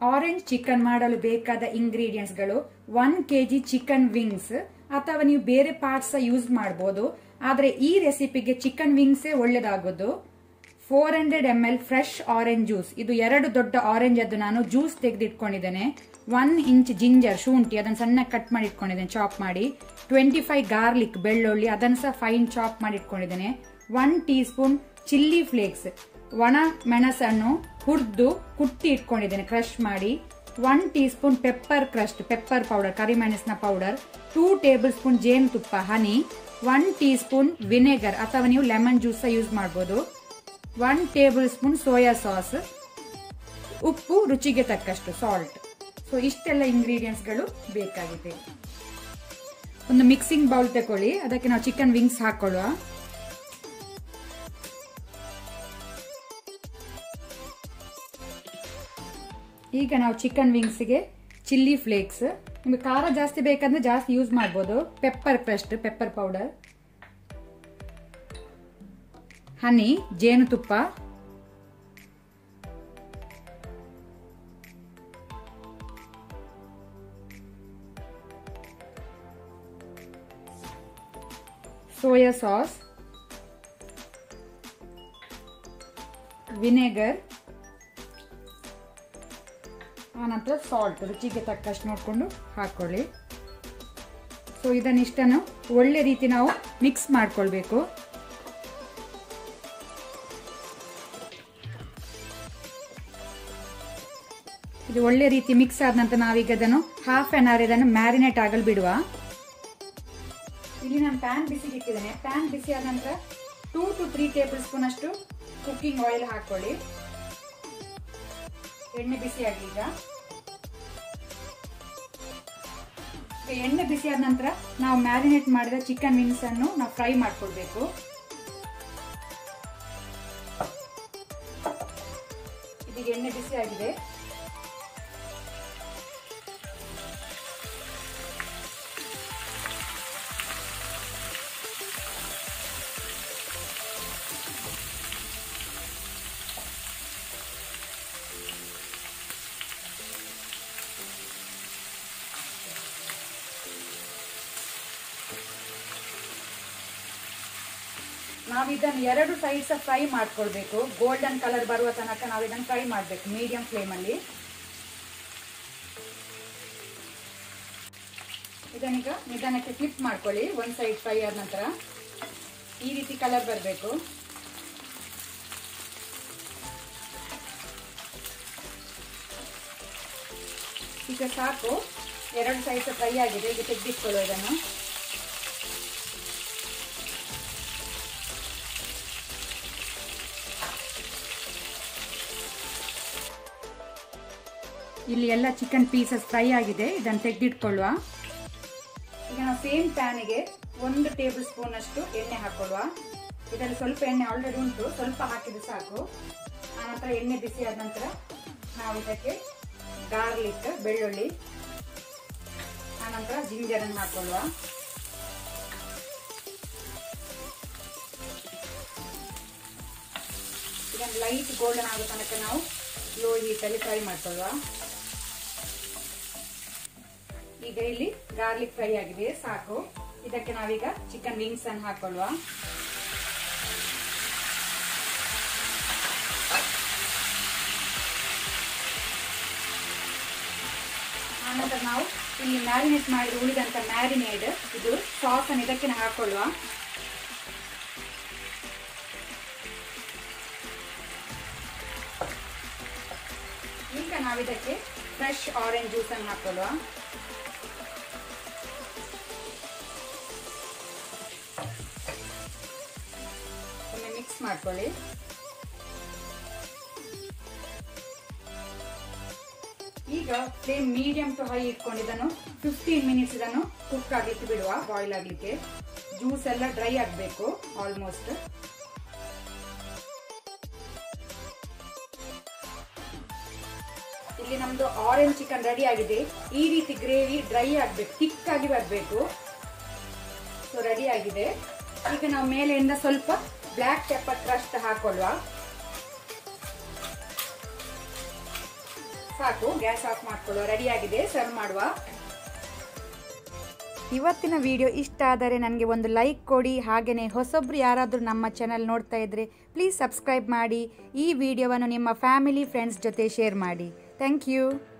orange chicken ಮಾಡಲು ಬೇಕಾದ ಇಂಗ್ರೀಡಿಯೆಂಟ್ಸ್ಗಳು ಒನ್ ಕೆಜಿ ಚಿಕನ್ ವಿಂಗ್ಸ್ ಅಥವಾ ನೀವು ಬೇರೆ ಪಾರ್ಟ್ಸ್ ಯೂಸ್ ಮಾಡಬಹುದು ಆದ್ರೆ ಈ ರೆಸಿಪಿಗೆ ಚಿಕನ್ ವಿಂಗ್ಸೇ ಒಳ್ಳೇದಾಗೋದು four hundred M L fresh orange juice ಇದು ಎರಡು ದೊಡ್ಡ ಆರೆಂಜ್ ಅದು ನಾನು ಜ್ಯೂಸ್ ತೆಗೆದಿಟ್ಕೊಂಡಿದ್ದೇನೆ ಒನ್ ಇಂಚ್ ಜಿಂಜರ್ ಶುಂಠಿ ಅದನ್ನು ಸಣ್ಣ ಕಟ್ ಮಾಡಿ ಇಟ್ಕೊಂಡಿದ್ದೇನೆ ಚಾಪ್ ಮಾಡಿ ಟ್ವೆಂಟಿ ಫೈವ್ ಗಾರ್ಲಿಕ್ ಬೆಳ್ಳುಳ್ಳಿ ಅದನ್ನು ಸಹ ಫೈನ್ ಚಾಪ್ ಮಾಡಿ ಇಟ್ಕೊಂಡಿದ್ದೇನೆ one teaspoon chilli flakes ಒಣ ಮೆಣಸನ್ನು ಹುರಿದು ಕುಟ್ಟಿ ಇಟ್ಕೊಂಡಿದ್ದೇನೆ ಕ್ರಶ್ ಮಾಡಿ one teaspoon pepper crushed pepper powder ಕರಿಮೆಣಸಿನ ಪೌಡರ್ ಟೂ ಟೇಬಲ್ ಸ್ಪೂನ್ ಜೇನುತುಪ್ಪ honey one teaspoon vinegar ಅಥವಾ ನೀವು ಲೆಮನ್ ಜ್ಯೂಸ್ ಯೂಸ್ ಮಾಡ್ಬೋದು one tablespoon soya sauce ಉಪ್ಪು ರುಚಿಗೆ ತಕ್ಕಷ್ಟು ಸಾಲ್ಟ್ ಸೊ ಇಷ್ಟೆಲ್ಲ ಇಂಗ್ರೀಡಿಯೆಂಟ್ಸ್ಗಳು ಬೇಕಾಗಿದೆ ಒಂದು ಮಿಕ್ಸಿಂಗ್ ಬೌಲ್ ತಗೊಳ್ಳಿ ಅದಕ್ಕೆ ನಾವು ಚಿಕನ್ ವಿಂಗ್ಸ್ ಹಾಕೊಳ್ಳುವ ಈಗ ನಾವು ಚಿಕನ್ ವಿಂಗ್ಸ್ಗೆ ಚಿಲ್ಲಿ ಫ್ಲೇಕ್ಸ್ ನಿಮಗೆ ಖಾರ ಜಾಸ್ತಿ ಬೇಕಂದ್ರೆ ಜಾಸ್ತಿ ಯೂಸ್ ಮಾಡ್ಬೋದು pepper crushed pepper powder honey ಜೇನುತುಪ್ಪ ಸೋಯಾ ಸಾಸ್ ವಿನೆಗರ್ ಆನಂತರ ಸಾಲ್ಟ್ ರುಚಿಗೆ ತಕ್ಕಷ್ಟು ನೋಡಿಕೊಂಡು ಹಾಕೊಳ್ಳಿ ಸೊ ಇದನ್ನಿಷ್ಟನ್ನು ಒಳ್ಳೆ ರೀತಿ ನಾವು ಮಿಕ್ಸ್ ಮಾಡ್ಕೊಳ್ಬೇಕು ಇದು ಒಳ್ಳೆ ರೀತಿ ಮಿಕ್ಸ್ ಆದ ನಂತರ ನಾವೀಗ ಅದನ್ನು ಹಾಫ್ ಆನ್ ಅವರ್ ಇದನ್ನು ಮ್ಯಾರಿನೇಟ್ ಆಗಲು ಬಿಡುವ ಇಲ್ಲಿ ನಾನು ಪ್ಯಾನ್ ಬಿಸಿಗೆ ಇಟ್ಟಿದ್ದೇನೆ ಪ್ಯಾನ್ ಬಿಸಿ ಆದ ನಂತರ two to three tablespoon ಅಷ್ಟು ಕುಕ್ಕಿಂಗ್ ಆಯಿಲ್ ಹಾಕೊಳ್ಳಿ ಎಣ್ಣೆ ಬಿಸಿ ಆಗಿ ಈಗ ಎಣ್ಣೆ ಬಿಸಿ ಆದ ನಂತರ ನಾವು ಮ್ಯಾರಿನೇಟ್ ಮಾಡಿದ ಚಿಕನ್ ವಿಂಗ್ಸ್ ಅನ್ನು ನಾವು ಫ್ರೈ ಮಾಡ್ಕೊಳ್ಬೇಕು ಇದೀಗ ಎಣ್ಣೆ ಬಿಸಿ ಆಗಿದೆ ನಾವು ಇದನ್ನು ಎರಡು ಸೈಡ್ಸ್ ಫ್ರೈ ಮಾಡ್ಕೊಳ್ಬೇಕು ಗೋಲ್ಡನ್ ಕಲರ್ ಬರುವ ತನಕ ನಾವು ಇದನ್ನು ಫ್ರೈ ಮಾಡಬೇಕು ಮೀಡಿಯಂ ಫ್ಲೇಮಲ್ಲಿ ಇದನ್ನೀಗ ನಿಧಾನಕ್ಕೆ ಫ್ಲಿಪ್ ಮಾಡ್ಕೊಳ್ಳಿ ಒಂದು ಸೈಡ್ ಫ್ರೈ ಆದ ನಂತರ ಈ ರೀತಿ ಕಲರ್ ಬರಬೇಕು ಈಗ ಸಾಕು ಎರಡು ಸೈಡ್ ಫ್ರೈ ಆಗಿದೆ ಈಗ ತೆಗೆದಿಟ್ಕೊಳ್ಳೋ ಇದನ್ನು ಇಲ್ಲಿ ಎಲ್ಲ ಚಿಕನ್ ಪೀಸಸ್ ಫ್ರೈ ಆಗಿದೆ ಇದನ್ನು ತೆಗೆದಿಟ್ಕೊಳ್ಳುವ ಈಗ ನಾವು ಸೇಮ್ ಪ್ಯಾನಿಗೆ ಒಂದು ಟೇಬಲ್ ಸ್ಪೂನ್ ಅಷ್ಟು ಎಣ್ಣೆ ಹಾಕೊಳ್ಳುವ ಇದರಲ್ಲಿ ಸ್ವಲ್ಪ ಎಣ್ಣೆ ಆಲ್ರೆಡಿ ಉಂಟು ಸ್ವಲ್ಪ ಹಾಕಿದ್ರೆ ಸಾಕು ಆನಂತರ ಎಣ್ಣೆ ಬಿಸಿ ಆದ ನಂತರ ನಾವು ಇದಕ್ಕೆ ಗಾರ್ಲಿಕ್ ಬೆಳ್ಳುಳ್ಳಿ ಆನಂತರ ಜಿಂಜರನ್ನು ಹಾಕೊಳ್ಳುವ ಇದನ್ನು ಲೈಟ್ ಗೋಲ್ಡನ್ ಆಗೋ ತನಕ ನಾವು ಲೋ ಹೀಟಲ್ಲಿ ಫ್ರೈ ಮಾಡ್ಕೊಳ್ಳುವ ಈಗ ಇಲ್ಲಿ ಗಾರ್ಲಿಕ್ ಫ್ರೈ ಆಗಿದೆ ಸಾಕು ಇದಕ್ಕೆ ನಾವೀಗ ಚಿಕನ್ ವಿಂಗ್ಸ್ ಅನ್ನು ಹಾಕೊಳ್ಳುವ ಆನಂತರ ನಾವು ಇಲ್ಲಿ ಮ್ಯಾರಿನೇಟ್ ಮಾಡಿ ಉಳಿದಂತ ಮ್ಯಾರಿನೇಡ್ ಇದು ಸಾಸ್ ಅನ್ನು ಇದಕ್ಕೆ ಹಾಕೊಳ್ಳುವ ಈಗ ನಾವಿದಕ್ಕೆ ಫ್ರೆಶ್ ಆರೆಂಜ್ ಜ್ಯೂಸ್ ಅನ್ನು ಹಾಕೊಳ್ಳುವ ಒಮ್ಮೆ ಮಿಕ್ಸ್ ಮಾಡ್ಕೊಳ್ಳಿ ಈಗ ಫ್ಲೇಮ್ ಮೀಡಿಯಂ ಟು ಹೈ ಇಟ್ಕೊಂಡು ಇದನ್ನು ಫಿಫ್ಟೀನ್ ಮಿನಿಟ್ಸ್ ಇದನ್ನು ಕುಕ್ ಆಗಿಟ್ಟು ಬಿಡುವ ಬಾಯ್ಲ್ ಆಗ್ಲಿಕ್ಕೆ ಜ್ಯೂಸ್ ಎಲ್ಲ ಡ್ರೈ ಆಗಬೇಕು ಆಲ್ಮೋಸ್ಟ್ ಇಲ್ಲಿ ನಮ್ದು ಆರೆಂಜ್ ಚಿಕನ್ ರೆಡಿ ಆಗಿದೆ ಈ ರೀತಿ ಗ್ರೇವಿ ಡ್ರೈ ಆಗ್ಬೇಕು ಥಿಕ್ ಆಗಿ ಬರಬೇಕು ಸೊ ರೆಡಿ ಆಗಿದೆ ಈಗ ನಾವು ಮೇಲೆಯಿಂದ ಸ್ವಲ್ಪ ಬ್ಲ್ಯಾಕ್ ಪೆಪ್ಪರ್ ಕ್ರಸ್ಟ್ ಹಾಕೊಳ್ಳುವ ಸಾಕು ಗ್ಯಾಸ್ ಆಫ್ ಮಾಡ್ಕೊಳ್ಳುವ ರೆಡಿ ಆಗಿದೆ ಸರ್ವ್ ಮಾಡುವ ಇವತ್ತಿನ ವಿಡಿಯೋ ಇಷ್ಟ ಆದರೆ ನನಗೆ ಒಂದು ಲೈಕ್ ಕೊಡಿ ಹಾಗೆಯೇ ಹೊಸೊಬ್ರು ಯಾರಾದರೂ ನಮ್ಮ ಚಾನಲ್ ನೋಡ್ತಾ ಇದ್ದರೆ ಪ್ಲೀಸ್ ಸಬ್ಸ್ಕ್ರೈಬ್ ಮಾಡಿ ಈ ವಿಡಿಯೋವನ್ನು ನಿಮ್ಮ ಫ್ಯಾಮಿಲಿ ಫ್ರೆಂಡ್ಸ್ ಜೊತೆ ಶೇರ್ ಮಾಡಿ ಥ್ಯಾಂಕ್ ಯು